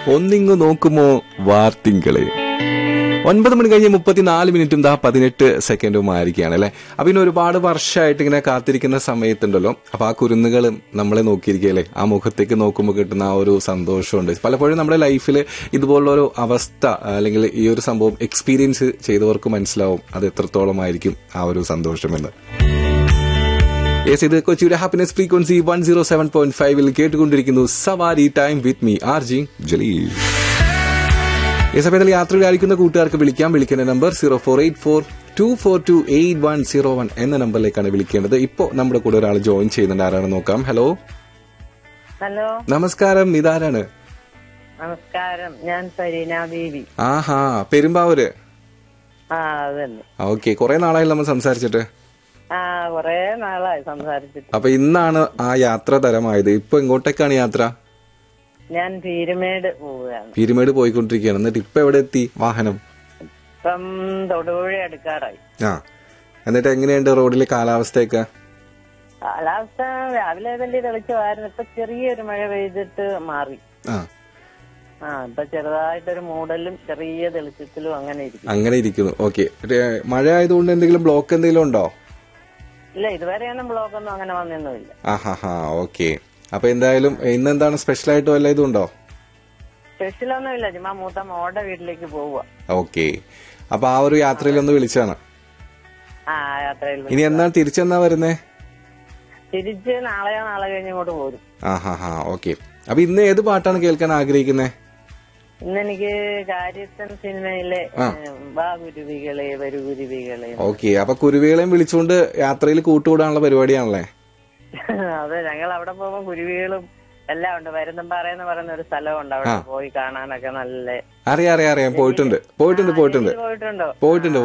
ഒന്നിങ്ങു നോക്കുമോ വാർത്തിങ്കളെ ഒൻപത് മണി കഴിഞ്ഞ് മുപ്പത്തിനാല് മിനിറ്റും ദാ പതിനെട്ട് സെക്കൻഡും ആയിരിക്കുകയാണ് അല്ലെ അപ്പൊ ഇനി ഒരുപാട് വർഷമായിട്ട് ഇങ്ങനെ കാത്തിരിക്കുന്ന സമയത്തുണ്ടല്ലോ അപ്പൊ ആ കുരുന്നുകളും നമ്മളെ നോക്കിയിരിക്കുകയല്ലേ ആ മുഖത്തേക്ക് നോക്കുമ്പോൾ കിട്ടുന്ന ആ ഒരു സന്തോഷമുണ്ട് പലപ്പോഴും നമ്മുടെ ലൈഫിൽ ഇതുപോലുള്ള ഒരു അവസ്ഥ അല്ലെങ്കിൽ ഈ ഒരു സംഭവം എക്സ്പീരിയൻസ് ചെയ്തവർക്ക് മനസ്സിലാവും അത് എത്രത്തോളമായിരിക്കും ആ ഒരു സന്തോഷമെന്ന് യെസ് ഇത് കൊച്ചിയുടെ happiness frequency one zero seven point ഫൈവിൽ കേട്ടുകൊണ്ടിരിക്കുന്നു Savari time with me R J Jaleel ഈ സമയത്തിൽ യാത്രയിലായിരിക്കുന്ന കൂട്ടുകാർക്ക് വിളിക്കാം വിളിക്കേണ്ട number zero four eight four two four two eight one zero one എന്ന നമ്പറിലേക്കാണ് വിളിക്കേണ്ടത് ഇപ്പോ നമ്മുടെ കൂടെ ഒരാൾ ജോയിൻ ചെയ്യുന്നുണ്ട് ആരാണ് നോക്കാം ഹലോ ഹലോ നമസ്കാരം ഇതാരാണ് നമസ്കാരം ഞാൻ സരീന ബീവി ആഹാ പെരുമ്പാവൂര് ആ അതന്നെ ഓക്കെ കുറെ നാളായി നമ്മൾ സംസാരിച്ചിട്ട് ആ കൊറേ നാളായി സംസാരിച്ചിട്ട് അപ്പൊ ഇന്നാണ് ആ യാത്ര തരമായത് ഇപ്പൊ എങ്ങോട്ടേക്കാണ് യാത്ര ഞാൻ പീരുമേട് പോവുകയാണ് പീരുമേട് പോയിക്കൊണ്ടിരിക്കുകയാണ് എന്നിട്ട് ഇപ്പൊ എവിടെ എത്തി വാഹനം ഇപ്പം തൊടുപുഴ അടുക്കാറായി ആ എന്നിട്ട് എങ്ങനെയുണ്ട് റോഡിലെ കാലാവസ്ഥയൊക്കെ കാലാവസ്ഥ രാവിലെ വലിയ തെളിച്ചമായിരുന്നു ഇപ്പൊ ചെറിയൊരു മഴ പെയ്തിട്ട് മാറി ആ ആ ഇപ്പൊ ചെറുതായിട്ടൊരു മൂടലും ചെറിയ തെളിച്ചത്തിലും അങ്ങനെ ഇരിക്കും അങ്ങനെ ഇരിക്കുന്നു ഓക്കെ മഴ ആയതുകൊണ്ട് എന്തെങ്കിലും ബ്ലോക്ക് എന്തെങ്കിലും ഉണ്ടോ ഇല്ല ഇതുവരെയൊന്നും ബ്ലോക്കൊന്നും അങ്ങനെ വന്നൊന്നുമില്ല ആഹാ ഹാ ഓക്കെ അപ്പൊ എന്തായാലും ഇന്ന് എന്താണ് സ്പെഷ്യൽ ആയിട്ട് വല്ല ഇതും ഉണ്ടോ സ്പെഷ്യലൊന്നും ഇല്ല ചുമ്മാ മൂത്ത മോടെ വീട്ടിലേക്ക് പോവുക ഓക്കെ അപ്പൊ ആ ഒരു യാത്രയിൽ ഒന്ന് വിളിച്ചാണ് ആ യാത്രയിൽ ഇനി എന്നാ തിരിച്ചെന്നാ വരുന്നേ തിരിച്ച് നാളെയോ നാളെ കഴിഞ്ഞ് ഇങ്ങോട്ട് പോരും ആഹാ ഹാ ഓക്കെ അപ്പൊ ഇന്ന് ഏത് പാട്ടാണ് കേൾക്കാൻ ആഗ്രഹിക്കുന്നത് ഇന്നെനിക്ക് കാര്യസ്ഥൻ സിനിമയിലെ ഏഹ്, വാ കുരുവികളെ വരു കുരുവികളെ ഓക്കെ അപ്പൊ കുരുവികളെയും വിളിച്ചുകൊണ്ട് യാത്രയിൽ കൂട്ടുകൂടാനുള്ള പരിപാടിയാണല്ലേ അതെ ഞങ്ങൾ അവിടെ പോകുമ്പോൾ കുരുവികളും എല്ലാം ഉണ്ട് വരുന്നമ്പാറ എന്ന് പറയുന്ന ഒരു സ്ഥലമുണ്ട് അവിടെ പോയി കാണാനൊക്കെ നല്ല അറിയാം അറിയാം അറിയാം പോയിട്ടുണ്ട് പോയിട്ടുണ്ട് പോയിട്ടുണ്ട് പോയിട്ടുണ്ടോ പോയിട്ടുണ്ട്